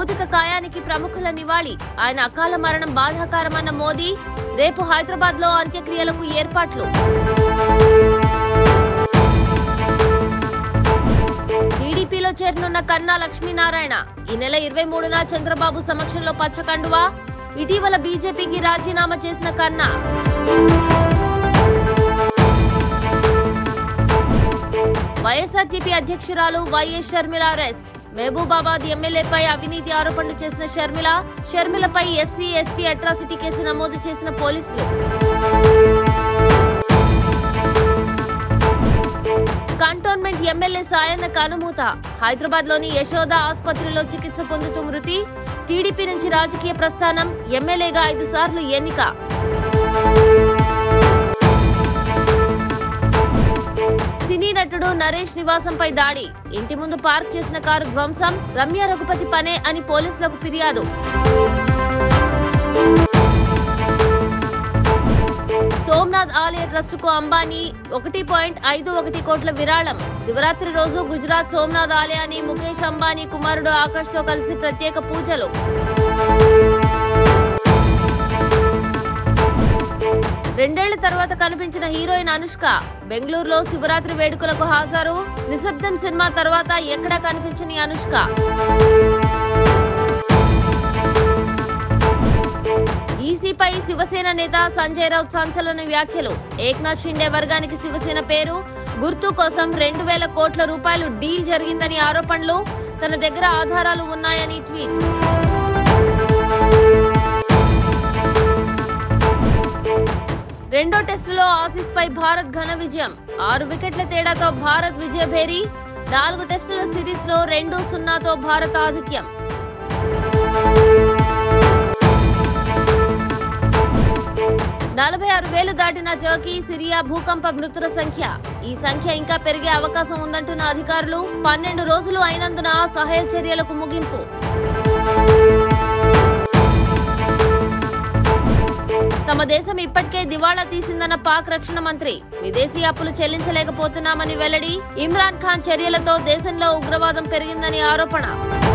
భౌతిక కాయానికి ప్రముఖుల నివాళి ఆయన అకాల మరణం బాధాకరమన్న మోదీ రేపు హైదరాబాద్ లో అంత్యక్రియలకు ఏర్పాట్లు టీడీపీలో చేరనున్న కన్నా లక్ష్మీనారాయణ ఈ నెల ఇరవై మూడున చంద్రబాబు సమక్షంలో పచ్చకండువా ఇటీవల బీజేపీకి రాజీనామా చేసిన కన్నా వైఎస్ఆర్టీపీ అధ్యక్షురాలు వైఎస్ షర్మిల అరెస్ట్ మహబూబాబాద్ ఎమ్మెల్యేపై అవినీతి ఆరోపణలు చేసిన షర్మిల షర్మిలపై ఎస్సీ ఎస్టీ అట్రాసిటీ కేసు నమోదు చేసిన పోలీసులు కంటోన్మెంట్ ఎమ్మెల్యే సాయన్న కనుమూత హైదరాబాద్ లోని యశోద ఆసుపత్రిలో చికిత్స పొందుతూ మృతి టీడీపీ నుంచి రాజకీయ ప్రస్థానం ఎమ్మెల్యేగా ఐదు సార్లు ఎన్నిక సినీ నటుడు నరేష్ నివాసంపై దాడి ఇంటి ముందు పార్క్ చేసిన కారు ధ్వంసం రమ్య రఘుపతి పనే అని పోలీసులకు ఫిర్యాదు సోమనాథ్ ఆలయ ట్రస్ట్ కు అంబానీ ఒకటి పాయింట్ ఐదు ఒకటి కోట్ల విరాళం శివరాత్రి రోజు గుజరాత్ సోమనాథ్ ఆలయాన్ని ముఖేష్ అంబానీ కుమారుడు ఆకాష్ తో కలిసి ప్రత్యేక పూజలు రెండేళ్ల తర్వాత కనిపించిన హీరోయిన్ అనుష్క బెంగళూరులో శివరాత్రి వేడుకలకు హాజరు నిశ్శబ్దం సినిమా తర్వాత ఎక్కడా కనిపించని అనుష్క ఈసీపై శివసేన నేత సంజయ్ రావుత్ సంచలన వ్యాఖ్యలు ఏక్నాథ్ షిండే వర్గానికి శివసేన పేరు గుర్తు కోసం రెండు వేల కోట్ల రూపాయలు డీల్ జరిగిందని ఆరోపణలు తన దగ్గర ఆధారాలు ఉన్నాయని ట్వీట్ రెండో టెస్టులో ఆసీస్ పై భారత్ ఘన విజయం ఆరు వికెట్ల తేడాతో భారత్ విజయభేరి నాలుగు టెస్టుల సిరీస్ లో రెండు సున్నాతో భారత్ ఆధిక్యం నలభై ఆరు వేలు దాటిన టర్కీ సిరియా భూకంప మృతుల సంఖ్య ఈ సంఖ్య ఇంకా పెరిగే అవకాశం ఉందంటున్న అధికారులు పన్నెండు రోజులు అయినందున సహాయ చర్యలకు ముగింపు తమ దేశం ఇప్పటికే దివాళా తీసిందన్న పాక్ రక్షణ మంత్రి విదేశీ అప్పులు చెల్లించలేకపోతున్నామని వెల్లడి ఇమ్రాన్ ఖాన్ చర్యలతో దేశంలో ఉగ్రవాదం పెరిగిందని ఆరోపణ